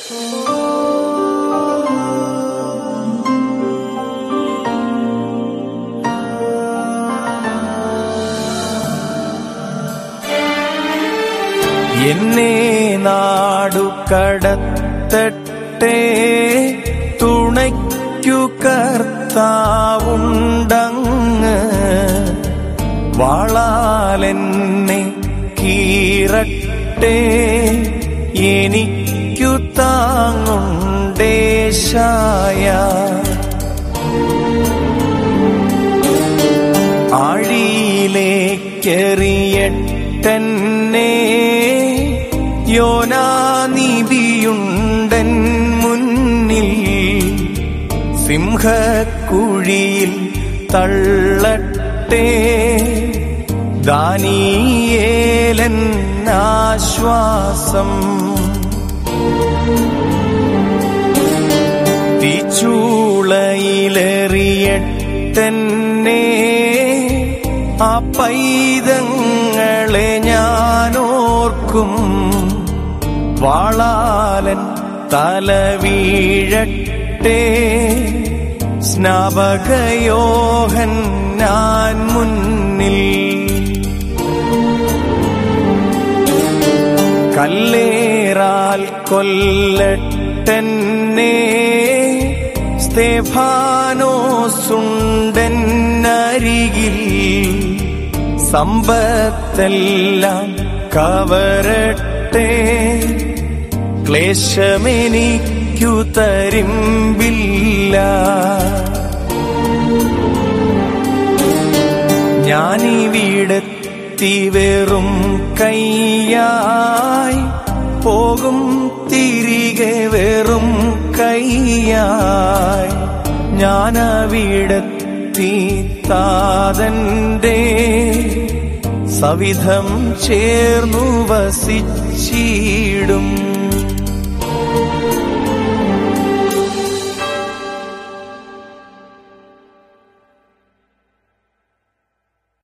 എന്നെ നാടു കടത്തട്ടെ തുണയ്ക്കു കർത്താവുണ്ടങ്ങ് വാളാലെന്നെ കീറട്ടെ എനിക്കു താങ്ങുണ്ടേശായ ആഴിയിലേക്കെറിയട്ടെന്നെ യോനാനിധിയുണ്ടൻ മുന്നിൽ സിംഹക്കുഴിയിൽ തള്ളട്ടെ ദാനിയേലൻ ആശ്വാസം തീച്ചൂളയിലെറിയട്ടെന്നെ ആ പൈതങ്ങളെ ഞാനോർക്കും വാളാലൻ തല വീഴട്ടെ സ്നാപകയോഹൻ ഞാൻ മുന്നിൽ കല്ലേറാൽ കൊല്ലട്ടെന്നെ സ്തേഫാനോസുണ്ടരികിൽ സമ്പത്തെല്ലാം കവരട്ടെ ക്ലേശമെനിക്കു തരിമ്പില്ല ഞാനിവിടെത്തി വെറും കയ്യായി പോകും തിരികെ വെറും കയ്യായി ഞാനവിടെത്തി താതന്റെ സവിധം ചേർന്നു വസിച്ചിടും